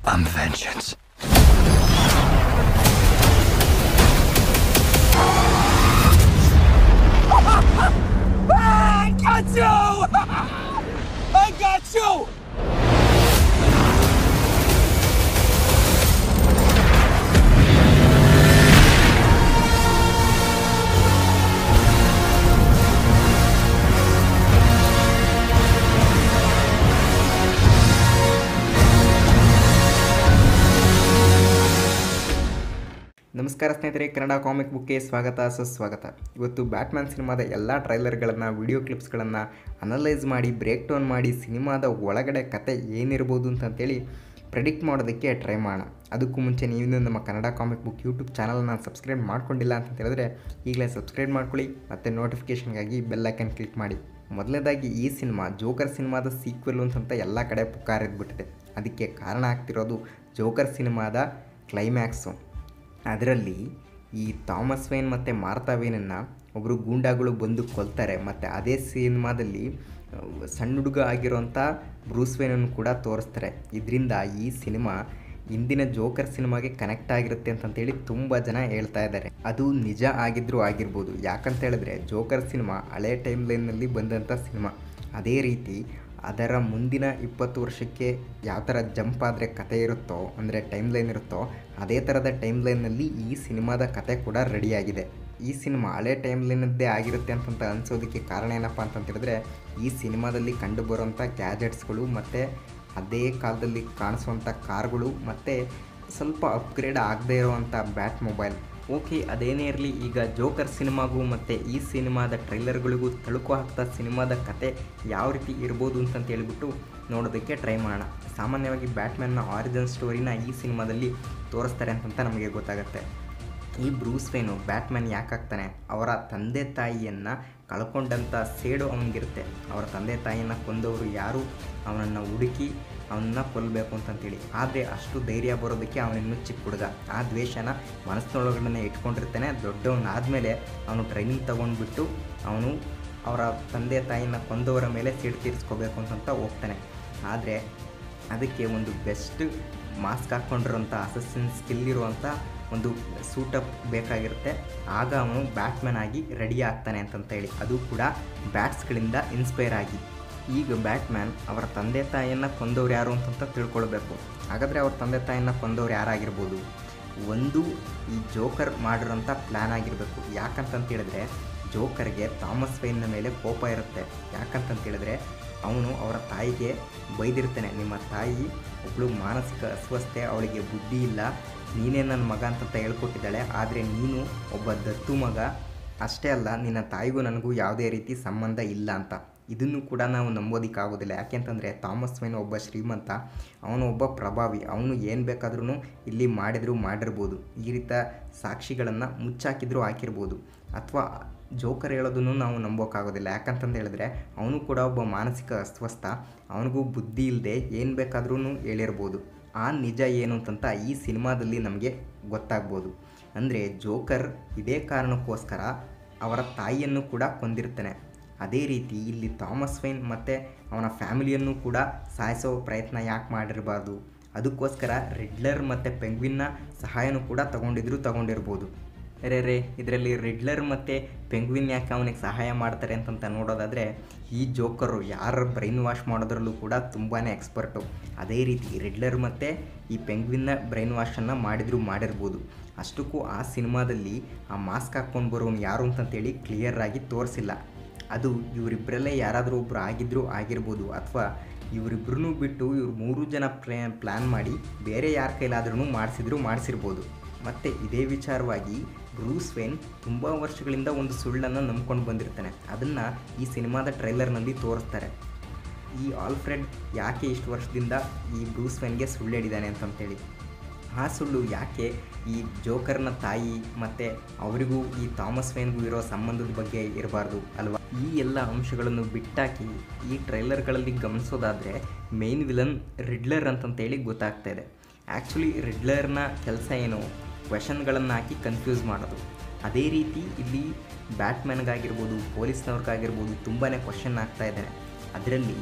I'm vengeance. I got you! I got you! ನಮಸ್ಕಾರ ಸ್ನೇಹಿತರೆ Kannada comic ಬುಕ್ಗೆ ಸ್ವಾಗತ ಸುಸ್ವಾಗತ ಇವತ್ತು ಬ್ಯಾಟ್ಮ್ಯಾನ್ ಸಿನಿಮಾದ ಎಲ್ಲ ಟ್ರೈಲರ್ಗಳನ್ನು ವಿಡಿಯೋ ಕ್ಲಿಪ್ಸ್ಗಳನ್ನು ಅನಲೈಸ್ ಮಾಡಿ ಬ್ರೇಕ್ ಡೌನ್ ಮಾಡಿ ಸಿನಿಮಾದ ಒಳಗಡೆ ಕತೆ ಏನಿರ್ಬೋದು ಅಂತಂತೇಳಿ ಪ್ರೆಡಿಕ್ಟ್ ಮಾಡೋದಕ್ಕೆ ಟ್ರೈ ಮಾಡೋಣ ಅದಕ್ಕೂ ಮುಂಚೆ ನೀವು ನಮ್ಮ ಕನ್ನಡ ಕಾಮಿಕ್ ಬುಕ್ ಯೂಟ್ಯೂಬ್ ಚಾನಲ್ನ ಸಬ್ಸ್ಕ್ರೈಬ್ ಮಾಡ್ಕೊಂಡಿಲ್ಲ ಅಂತ ಹೇಳಿದ್ರೆ ಈಗಲೇ ಸಬ್ಸ್ಕ್ರೈಬ್ ಮಾಡ್ಕೊಳ್ಳಿ ಮತ್ತು ನೋಟಿಫಿಕೇಷನ್ಗಾಗಿ ಬೆಲ್ ಐಕನ್ ಕ್ಲಿಕ್ ಮಾಡಿ ಮೊದಲನೇದಾಗಿ ಈ ಸಿನಿಮಾ ಜೋಕರ್ ಸಿನಿಮಾದ ಸೀಕ್ವೆಲ್ ಅಂತಂತ ಎಲ್ಲ ಕಡೆ ಪುಕಾರಿದ್ಬಿಟ್ಟಿದೆ ಅದಕ್ಕೆ ಕಾರಣ ಆಗ್ತಿರೋದು ಜೋಕರ್ ಸಿನಿಮಾದ ಕ್ಲೈಮ್ಯಾಕ್ಸು ಅದರಲ್ಲಿ ಈ ಥಾಮಸ್ ವೇನ್ ಮತ್ತು ಮಾರ್ತಾ ವೇನನ್ನು ಒಬ್ಬರು ಗೂಂಡಾಗಳು ಬಂದು ಕೊಲ್ತಾರೆ ಮತ್ತು ಅದೇ ಸಿನಿಮಾದಲ್ಲಿ ಆ, ಸಣ್ಣ ಹುಡುಗ ಆಗಿರೋಂಥ ಬ್ರೂಸ್ ವೇನನ್ನು ಕೂಡ ತೋರಿಸ್ತಾರೆ ಇದರಿಂದ ಈ ಸಿನಿಮಾ ಇಂದಿನ ಜೋಕರ್ ಸಿನಿಮಾಗೆ ಕನೆಕ್ಟ್ ಆಗಿರುತ್ತೆ ಅಂತಂತೇಳಿ ತುಂಬ ಜನ ಹೇಳ್ತಾ ಇದ್ದಾರೆ ಅದು ನಿಜ ಆಗಿದ್ರೂ ಆಗಿರ್ಬೋದು ಯಾಕಂತ ಹೇಳಿದ್ರೆ ಜೋಕರ್ ಸಿನಿಮಾ ಹಳೆ ಟೈಮ್ ಲೈನ್ನಲ್ಲಿ ಬಂದಂಥ ಸಿನಿಮಾ ಅದೇ ರೀತಿ ಅದರ ಮುಂದಿನ ಇಪ್ಪತ್ತು ವರ್ಷಕ್ಕೆ ಯಾವ ಥರ ಜಂಪ್ ಆದರೆ ಕತೆ ಇರುತ್ತೋ ಅಂದರೆ ಟೈಮ್ ಲೈನ್ ಇರುತ್ತೋ ಅದೇ ಥರದ ಟೈಮ್ ಲೈನ್ನಲ್ಲಿ ಈ ಸಿನಿಮಾದ ಕತೆ ಕೂಡ ರೆಡಿಯಾಗಿದೆ ಈ ಸಿನಿಮಾ ಹಳೆ ಟೈಮ್ ಲೈನದ್ದೇ ಆಗಿರುತ್ತೆ ಅಂತಂತ ಅನಿಸೋದಕ್ಕೆ ಕಾರಣ ಏನಪ್ಪ ಅಂತಂತ ಹೇಳಿದ್ರೆ ಈ ಸಿನಿಮಾದಲ್ಲಿ ಕಂಡುಬರುವಂಥ ಗ್ಯಾಜೆಟ್ಸ್ಗಳು ಮತ್ತು ಅದೇ ಕಾಲದಲ್ಲಿ ಕಾಣಿಸುವಂಥ ಕಾರ್ಗಳು ಮತ್ತು ಸ್ವಲ್ಪ ಅಪ್ಗ್ರೇಡ್ ಆಗದೇ ಇರುವಂಥ ಬ್ಯಾಟ್ ಮೊಬೈಲ್ ಓಕೆ ಅದೇನೇ ಇರಲಿ ಈಗ ಜೋಕರ್ ಸಿನಿಮಾಗೂ ಮತ್ತು ಈ ಸಿನಿಮಾದ ಟ್ರೈಲರ್ಗಳಿಗೂ ತಳುಕು ಹಾಕ್ತಾ ಸಿನಿಮಾದ ಕತೆ ಯಾವ ರೀತಿ ಇರ್ಬೋದು ಅಂತಂತ ಹೇಳ್ಬಿಟ್ಟು ನೋಡೋದಕ್ಕೆ ಟ್ರೈ ಮಾಡೋಣ ಸಾಮಾನ್ಯವಾಗಿ ಬ್ಯಾಟ್ಮ್ಯಾನ್ನ ಆರಿಜಿನ್ ಸ್ಟೋರಿನ ಈ ಸಿನಿಮಾದಲ್ಲಿ ತೋರಿಸ್ತಾರೆ ಅಂತಂತ ನಮಗೆ ಗೊತ್ತಾಗುತ್ತೆ ಈ ಬ್ರೂಸ್ ವೇನು ಬ್ಯಾಟ್ಮ್ಯಾನ್ ಯಾಕಾಗ್ತಾನೆ ಅವರ ತಂದೆ ತಾಯಿಯನ್ನು ಕಳ್ಕೊಂಡಂಥ ಸೇಡು ಅವನಿಗಿರುತ್ತೆ ಅವರ ತಂದೆ ತಾಯಿಯನ್ನು ಕೊಂದವರು ಯಾರು ಅವನನ್ನು ಹುಡುಕಿ ಅವನನ್ನ ಕೊಲ್ಲಬೇಕು ಅಂತಂತೇಳಿ ಆದರೆ ಅಷ್ಟು ಧೈರ್ಯ ಬರೋದಕ್ಕೆ ಅವನಿನ್ನೂ ಚಿಕ್ಕ ಹುಡುಗ ಆ ದ್ವೇಷನ ಮನಸ್ಸಿನೊಳಗಡೆ ಇಟ್ಕೊಂಡಿರ್ತಾನೆ ದೊಡ್ಡವನಾದಮೇಲೆ ಅವನು ಟ್ರೈನಿಂಗ್ ತೊಗೊಂಡ್ಬಿಟ್ಟು ಅವನು ಅವರ ತಂದೆ ತಾಯಿನ ಕೊಂದವರ ಮೇಲೆ ಸಿಡು ತೀರಿಸ್ಕೋಬೇಕು ಅಂತಂತ ಹೋಗ್ತಾನೆ ಆದರೆ ಅದಕ್ಕೆ ಒಂದು ಬೆಸ್ಟ್ ಮಾಸ್ಕ್ ಹಾಕ್ಕೊಂಡಿರೋಂಥ ಅಸಸ್ಸಿನ್ ಸ್ಕಿಲ್ ಇರುವಂಥ ಒಂದು ಸೂಟಪ್ ಬೇಕಾಗಿರುತ್ತೆ ಆಗ ಅವನು ಬ್ಯಾಟ್ಮ್ಯಾನ್ ಆಗಿ ರೆಡಿ ಆಗ್ತಾನೆ ಅಂತಂತ ಹೇಳಿ ಅದು ಕೂಡ ಬ್ಯಾಟ್ಸ್ಗಳಿಂದ ಇನ್ಸ್ಪೈರ್ ಆಗಿ ಈಗ ಬ್ಯಾಟ್ಮ್ಯಾನ್ ಅವರ ತಂದೆ ತಾಯಿಯನ್ನು ಕೊಂದವ್ರು ಯಾರು ಅಂತಂತ ತಿಳ್ಕೊಳ್ಬೇಕು ಹಾಗಾದರೆ ಅವ್ರ ತಂದೆ ತಾಯಿಯನ್ನು ಕೊಂದವ್ರು ಯಾರಾಗಿರ್ಬೋದು ಒಂದು ಈ ಜೋಕರ್ ಮಾಡಿರೋಂಥ ಪ್ಲ್ಯಾನ್ ಆಗಿರಬೇಕು ಯಾಕಂತಂತ ಹೇಳಿದ್ರೆ ಜೋಕರ್ಗೆ ಥಾಮಸ್ ವೈನ್ನ ಮೇಲೆ ಕೋಪ ಇರುತ್ತೆ ಯಾಕಂತಂತ ಹೇಳಿದ್ರೆ ಅವನು ಅವರ ತಾಯಿಗೆ ಬೈದಿರ್ತಾನೆ ನಿಮ್ಮ ತಾಯಿ ಒಬ್ಬಳು ಮಾನಸಿಕ ಅಸ್ವಸ್ಥೆ ಅವಳಿಗೆ ಬುದ್ಧಿ ಇಲ್ಲ ನೀನೇ ನನ್ನ ಮಗ ಅಂತಂತ ಹೇಳ್ಕೊಟ್ಟಿದ್ದಾಳೆ ಆದರೆ ನೀನು ಒಬ್ಬ ದತ್ತು ಮಗ ಅಷ್ಟೇ ಅಲ್ಲ ನಿನ್ನ ತಾಯಿಗೂ ನನಗೂ ಯಾವುದೇ ರೀತಿ ಸಂಬಂಧ ಇಲ್ಲ ಅಂತ ಇದನ್ನು ಕೂಡ ನಾವು ನಂಬೋದಕ್ಕಾಗೋದಿಲ್ಲ ಯಾಕೆಂತಂದರೆ ಥಾಮಸ್ ವೇನ್ ಒಬ್ಬ ಶ್ರೀಮಂತ ಅವನು ಒಬ್ಬ ಪ್ರಭಾವಿ ಅವನು ಏನು ಬೇಕಾದ್ರೂ ಇಲ್ಲಿ ಮಾಡಿದ್ರು ಮಾಡಿರ್ಬೋದು ಈ ರೀತ ಸಾಕ್ಷಿಗಳನ್ನು ಮುಚ್ಚಾಕಿದ್ರು ಹಾಕಿರ್ಬೋದು ಅಥವಾ ಜೋಕರ್ ಹೇಳೋದನ್ನು ನಾವು ನಂಬೋಕ್ಕಾಗೋದಿಲ್ಲ ಯಾಕಂತಂದು ಹೇಳಿದ್ರೆ ಅವನು ಕೂಡ ಒಬ್ಬ ಮಾನಸಿಕ ಅಸ್ವಸ್ಥ ಅವನಿಗೂ ಬುದ್ಧಿ ಇಲ್ಲದೆ ಏನು ಬೇಕಾದ್ರೂ ಹೇಳಿರ್ಬೋದು ಆ ನಿಜ ಏನು ಅಂತಂತ ಈ ಸಿನಿಮಾದಲ್ಲಿ ನಮಗೆ ಗೊತ್ತಾಗ್ಬೋದು ಅಂದರೆ ಜೋಕರ್ ಇದೇ ಕಾರಣಕ್ಕೋಸ್ಕರ ಅವರ ತಾಯಿಯನ್ನು ಕೂಡ ಕೊಂದಿರ್ತಾನೆ ಅದೇ ರೀತಿ ಇಲ್ಲಿ ಥಾಮಸ್ ವೈನ್ ಮತ್ತು ಅವನ ಫ್ಯಾಮಿಲಿಯನ್ನು ಕೂಡ ಸಾಯಿಸೋ ಪ್ರಯತ್ನ ಯಾಕೆ ಮಾಡಿರಬಾರ್ದು ಅದಕ್ಕೋಸ್ಕರ ರಿಡ್ಲರ್ ಮತ್ತು ಪೆಂಗ್ವಿನ್ನ ಸಹಾಯನೂ ಕೂಡ ತಗೊಂಡಿದ್ರು ತಗೊಂಡಿರ್ಬೋದು ರೇ ರೇ ಇದರಲ್ಲಿ ರಿಡ್ಲರ್ ಮತ್ತು ಪೆಂಗ್ವಿನ್ ಯಾಕೆ ಅವನಿಗೆ ಸಹಾಯ ಮಾಡ್ತಾರೆ ಅಂತಂತ ನೋಡೋದಾದರೆ ಈ ಜೋಕರು ಯಾರ ಬ್ರೈನ್ ವಾಶ್ ಮಾಡೋದ್ರಲ್ಲೂ ಕೂಡ ತುಂಬಾ ಎಕ್ಸ್ಪರ್ಟು ಅದೇ ರೀತಿ ರಿಡ್ಲರ್ ಮತ್ತು ಈ ಪೆಂಗ್ವಿನ್ನ ಬ್ರೈನ್ ವಾಶನ್ನು ಮಾಡಿದ್ರು ಮಾಡಿರ್ಬೋದು ಅಷ್ಟಕ್ಕೂ ಆ ಸಿನಿಮಾದಲ್ಲಿ ಆ ಮಾಸ್ಕ್ ಹಾಕ್ಕೊಂಡು ಬರೋನು ಯಾರು ಅಂತಂತೇಳಿ ಕ್ಲಿಯರ್ ಆಗಿ ತೋರಿಸಿಲ್ಲ ಅದು ಇವರಿಬ್ಬರಲ್ಲೇ ಯಾರಾದರೂ ಒಬ್ಬರು ಆಗಿದ್ದರೂ ಆಗಿರ್ಬೋದು ಅಥವಾ ಇವರಿಬ್ಬರನ್ನೂ ಬಿಟ್ಟು ಇವ್ರು ಮೂರು ಜನ ಪ್ಲೇ ಪ್ಲ್ಯಾನ್ ಮಾಡಿ ಬೇರೆ ಯಾರ ಕೈಲಾದ್ರೂ ಮಾಡಿಸಿದ್ರು ಮಾಡಿಸಿರ್ಬೋದು ಮತ್ತು ಇದೇ ವಿಚಾರವಾಗಿ ಬ್ರೂಸ್ ವೇನ್ ತುಂಬ ವರ್ಷಗಳಿಂದ ಒಂದು ಸುಳ್ಳನ್ನು ನಂಬ್ಕೊಂಡು ಬಂದಿರ್ತಾನೆ ಅದನ್ನು ಈ ಸಿನಿಮಾದ ಟ್ರೈಲರ್ನಲ್ಲಿ ತೋರಿಸ್ತಾರೆ ಈ ಆಲ್ಫ್ರೆಡ್ ಯಾಕೆ ಇಷ್ಟು ವರ್ಷದಿಂದ ಈ ಬ್ರೂಸ್ ವೇನ್ಗೆ ಸುಳ್ಳು ಹೇಳಿದ್ದಾನೆ ಅಂತಂತೇಳಿ ಆ ಸುಳ್ಳು ಯಾಕೆ ಈ ಜೋಕರ್ನ ತಾಯಿ ಮತ್ತು ಅವರಿಗೂ ಈ ಥಾಮಸ್ ವೇನ್ಗೂ ಇರೋ ಸಂಬಂಧದ ಬಗ್ಗೆ ಇರಬಾರ್ದು ಅಲ್ವಾ ಈ ಎಲ್ಲ ಅಂಶಗಳನ್ನು ಬಿಟ್ಟಾಕಿ ಈ ಟ್ರೈಲರ್ಗಳಲ್ಲಿ ಗಮನಿಸೋದಾದರೆ ಮೇನ್ ವಿಲನ್ ರಿಡ್ಲರ್ ಅಂತಂತೇಳಿ ಗೊತ್ತಾಗ್ತಾ ಇದೆ ಆ್ಯಕ್ಚುಲಿ ರಿಡ್ಲರ್ನ ಕೆಲಸ ಏನು ಕ್ವೆಶನ್ಗಳನ್ನು ಹಾಕಿ ಕನ್ಫ್ಯೂಸ್ ಮಾಡೋದು ಅದೇ ರೀತಿ ಇಲ್ಲಿ ಬ್ಯಾಟ್ಮ್ಯಾನ್ಗಾಗಿರ್ಬೋದು ಪೊಲೀಸ್ನವ್ರಿಗಾಗಿರ್ಬೋದು ತುಂಬಾ ಕ್ವಶನ್ ಆಗ್ತಾ ಇದ್ದಾನೆ ಅದರಲ್ಲಿ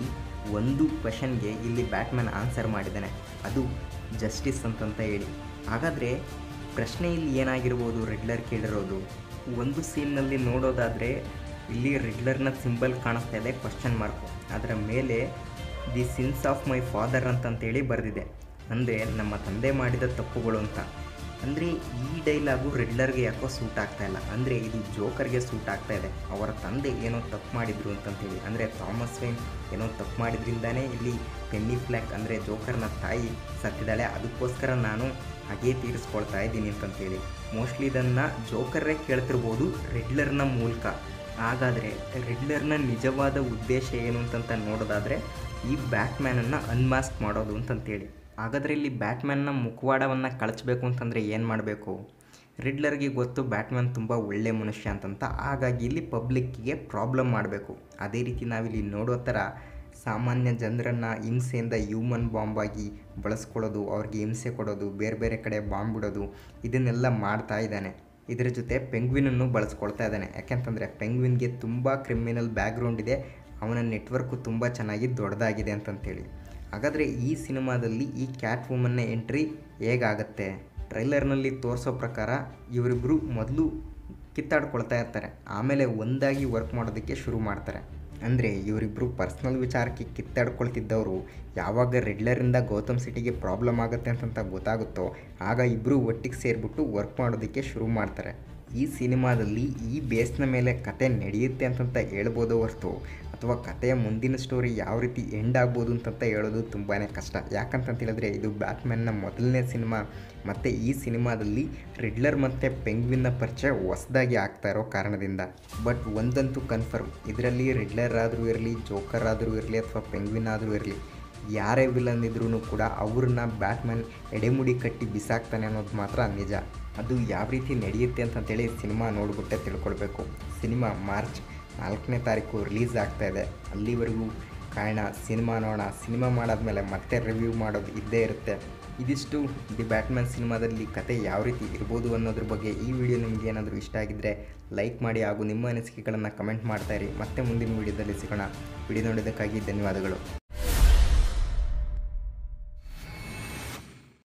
ಒಂದು ಕ್ವೆಶನ್ಗೆ ಇಲ್ಲಿ ಬ್ಯಾಟ್ಮ್ಯಾನ್ ಆನ್ಸರ್ ಮಾಡಿದ್ದಾನೆ ಅದು ಜಸ್ಟಿಸ್ ಅಂತಂತ ಹೇಳಿ ಹಾಗಾದರೆ ಪ್ರಶ್ನೆ ಇಲ್ಲಿ ಏನಾಗಿರ್ಬೋದು ರಿಡ್ಲರ್ ಕೇಳಿರೋದು ಒಂದು ಸೀನ್ನಲ್ಲಿ ನೋಡೋದಾದರೆ ಇಲ್ಲಿ ರಿಡ್ಲರ್ನ ಸಿಂಬಲ್ ಕಾಣಿಸ್ತಾ ಇದೆ ಕ್ವಶನ್ ಮಾರ್ಕು ಅದರ ಮೇಲೆ the sins of my father ಅಂತಂತೇಳಿ ಬರೆದಿದೆ ಅಂದರೆ ನಮ್ಮ ತಂದೆ ಮಾಡಿದ ತಪ್ಪುಗಳು ಅಂತ ಅಂದರೆ ಈ ಡೈಲಾಗು ರೆಡ್ಲರ್ಗೆ ಯಾಕೋ ಸೂಟ್ ಆಗ್ತಾ ಇಲ್ಲ ಅಂದರೆ ಇದು ಜೋಕರ್ಗೆ ಸೂಟ್ ಆಗ್ತಾ ಇದೆ ಅವರ ತಂದೆ ಏನೋ ತಪ್ಪು ಮಾಡಿದ್ರು ಅಂತಂತೇಳಿ ಅಂದರೆ ಥಾಮಸ್ ವೈನ್ ಏನೋ ತಪ್ಪು ಮಾಡಿದ್ರಿಂದಾನೇ ಇಲ್ಲಿ ಪೆನ್ನಿ ಫ್ಲ್ಯಾಕ್ ಅಂದರೆ ಜೋಕರ್ನ ತಾಯಿ ಸತ್ತಿದ್ದಾಳೆ ಅದಕ್ಕೋಸ್ಕರ ನಾನು ಹಾಗೇ ತೀರಿಸ್ಕೊಳ್ತಾ ಇದ್ದೀನಿ ಅಂತಂತೇಳಿ ಮೋಸ್ಟ್ಲಿ ಇದನ್ನು ಜೋಕರ್ರೇ ಕೇಳ್ತಿರ್ಬೋದು ರೆಡ್ಲರ್ನ ಮೂಲಕ ಹಾಗಾದರೆ ರಿಡ್ಲರ್ನ ನಿಜವಾದ ಉದ್ದೇಶ ಏನು ಅಂತಂತ ನೋಡೋದಾದರೆ ಈ ಬ್ಯಾಟ್ಮ್ಯಾನನ್ನು ಅನ್ಮಾಸ್ಕ್ ಮಾಡೋದು ಅಂತಂತೇಳಿ ಹಾಗಾದರೆ ಇಲ್ಲಿ ಬ್ಯಾಟ್ಮ್ಯಾನ್ನ ಮುಖವಾಡವನ್ನು ಕಳಚಬೇಕು ಅಂತಂದರೆ ಏನು ಮಾಡಬೇಕು ರಿಡ್ಲರ್ಗೆ ಗೊತ್ತು ಬ್ಯಾಟ್ಮ್ಯಾನ್ ತುಂಬ ಒಳ್ಳೆ ಮನುಷ್ಯ ಅಂತಂತ ಹಾಗಾಗಿ ಇಲ್ಲಿ ಪಬ್ಲಿಕ್ಕಿಗೆ ಪ್ರಾಬ್ಲಮ್ ಮಾಡಬೇಕು ಅದೇ ರೀತಿ ನಾವಿಲ್ಲಿ ನೋಡೋ ಥರ ಸಾಮಾನ್ಯ ಜನರನ್ನು ಹಿಂಸೆಯಿಂದ ಹ್ಯೂಮನ್ ಬಾಂಬಾಗಿ ಬಳಸ್ಕೊಳ್ಳೋದು ಅವ್ರಿಗೆ ಹಿಂಸೆ ಕೊಡೋದು ಬೇರೆ ಬೇರೆ ಕಡೆ ಬಾಂಬ್ ಬಿಡೋದು ಇದನ್ನೆಲ್ಲ ಮಾಡ್ತಾ ಇದ್ದಾನೆ ಇದರ ಜೊತೆ ಪೆಂಗ್ವಿನನ್ನು ಬಳಸ್ಕೊಳ್ತಾ ಇದ್ದಾನೆ ಯಾಕೆಂತಂದರೆ ಪೆಂಗ್ವಿನ್ಗೆ ತುಂಬ ಕ್ರಿಮಿನಲ್ ಬ್ಯಾಕ್ಗ್ರೌಂಡ್ ಇದೆ ಅವನ ನೆಟ್ವರ್ಕು ತುಂಬ ಚೆನ್ನಾಗಿ ದೊಡ್ಡದಾಗಿದೆ ಅಂತಂತೇಳಿ ಹಾಗಾದರೆ ಈ ಸಿನಿಮಾದಲ್ಲಿ ಈ ಕ್ಯಾಟ್ ವುಮನ್ನ ಎಂಟ್ರಿ ಹೇಗಾಗತ್ತೆ ಟ್ರೈಲರ್ನಲ್ಲಿ ತೋರಿಸೋ ಪ್ರಕಾರ ಇವರಿಬ್ಬರು ಮೊದಲು ಕಿತ್ತಾಡ್ಕೊಳ್ತಾ ಇರ್ತಾರೆ ಆಮೇಲೆ ಒಂದಾಗಿ ವರ್ಕ್ ಮಾಡೋದಕ್ಕೆ ಶುರು ಮಾಡ್ತಾರೆ ಅಂದರೆ ಇವರಿಬ್ಬರು ಪರ್ಸ್ನಲ್ ವಿಚಾರಕ್ಕೆ ಕಿತ್ತಾಡ್ಕೊಳ್ತಿದ್ದವರು ಯಾವಾಗ ರೆಡ್ಲರಿಂದ ಗೌತಮ್ ಸಿಟಿಗೆ ಪ್ರಾಬ್ಲಮ್ ಆಗುತ್ತೆ ಅಂತಂತ ಗೊತ್ತಾಗುತ್ತೋ ಆಗ ಇಬ್ಬರು ಒಟ್ಟಿಗೆ ಸೇರಿಬಿಟ್ಟು ವರ್ಕ್ ಮಾಡೋದಕ್ಕೆ ಶುರು ಮಾಡ್ತಾರೆ ಈ ಸಿನಿಮಾದಲ್ಲಿ ಈ ಬೇಸ್ನ ಮೇಲೆ ಕತೆ ನಡೆಯುತ್ತೆ ಅಂತಂತ ಹೇಳ್ಬೋದು ಹೊರತು ಅಥವಾ ಕಥೆಯ ಮುಂದಿನ ಸ್ಟೋರಿ ಯಾವ ರೀತಿ ಎಂಡ್ ಆಗ್ಬೋದು ಅಂತಂತ ಹೇಳೋದು ತುಂಬಾ ಕಷ್ಟ ಯಾಕಂತಂತ ಹೇಳಿದ್ರೆ ಇದು ಬ್ಯಾಟ್ಮ್ಯಾನ್ನ ಮೊದಲನೇ ಸಿನಿಮಾ ಮತ್ತು ಈ ಸಿನಿಮಾದಲ್ಲಿ ರಿಡ್ಲರ್ ಮತ್ತು ಪೆಂಗ್ವಿನ್ನ ಪರಿಚಯ ಹೊಸದಾಗಿ ಆಗ್ತಾ ಇರೋ ಕಾರಣದಿಂದ ಬಟ್ ಒಂದಂತೂ ಕನ್ಫರ್ಮ್ ಇದರಲ್ಲಿ ರಿಡ್ಲರ್ ಆದರೂ ಇರಲಿ ಜೋಕರ್ ಆದರೂ ಇರಲಿ ಅಥವಾ ಪೆಂಗ್ವಿನ್ ಆದರೂ ಇರಲಿ ಯಾರೇ ವಿಲನ್ ಇದ್ರೂ ಕೂಡ ಅವ್ರನ್ನ ಬ್ಯಾಟ್ಮ್ಯಾನ್ ಎಡೆಮುಡಿ ಕಟ್ಟಿ ಬಿಸಾಕ್ತಾನೆ ಅನ್ನೋದು ಮಾತ್ರ ನಿಜ ಅದು ಯಾವ ರೀತಿ ನಡೆಯುತ್ತೆ ಅಂತಂತೇಳಿ ಸಿನಿಮಾ ನೋಡಿಬಿಟ್ಟೆ ತಿಳ್ಕೊಳ್ಬೇಕು ಸಿನಿಮಾ ಮಾರ್ಚ್ ನಾಲ್ಕನೇ ತಾರೀಕು ರಿಲೀಸ್ ಆಗ್ತಾ ಇದೆ ಅಲ್ಲಿವರೆಗೂ ಕಾರಣ ಸಿನಿಮಾ ನೋಡೋಣ ಸಿನಿಮಾ ಮಾಡಾದ್ಮೇಲೆ ಮತ್ತೆ ರಿವ್ಯೂ ಮಾಡೋದು ಇದ್ದೇ ಇರುತ್ತೆ ಇದಿಷ್ಟು ದಿ ಬ್ಯಾಟ್ಮ್ಯಾನ್ ಸಿನಿಮಾದಲ್ಲಿ ಕತೆ ಯಾವ ರೀತಿ ಇರ್ಬೋದು ಅನ್ನೋದ್ರ ಬಗ್ಗೆ ಈ ವಿಡಿಯೋ ನಿಮಗೆ ಏನಾದರೂ ಇಷ್ಟ ಆಗಿದ್ದರೆ ಲೈಕ್ ಮಾಡಿ ಹಾಗೂ ನಿಮ್ಮ ಅನಿಸಿಕೆಗಳನ್ನು ಕಮೆಂಟ್ ಮಾಡ್ತಾ ಇರಿ ಮತ್ತೆ ಮುಂದಿನ ವಿಡಿಯೋದಲ್ಲಿ ಸಿಗೋಣ ವಿಡಿಯೋ ನೋಡಿದ್ದಕ್ಕಾಗಿ ಧನ್ಯವಾದಗಳು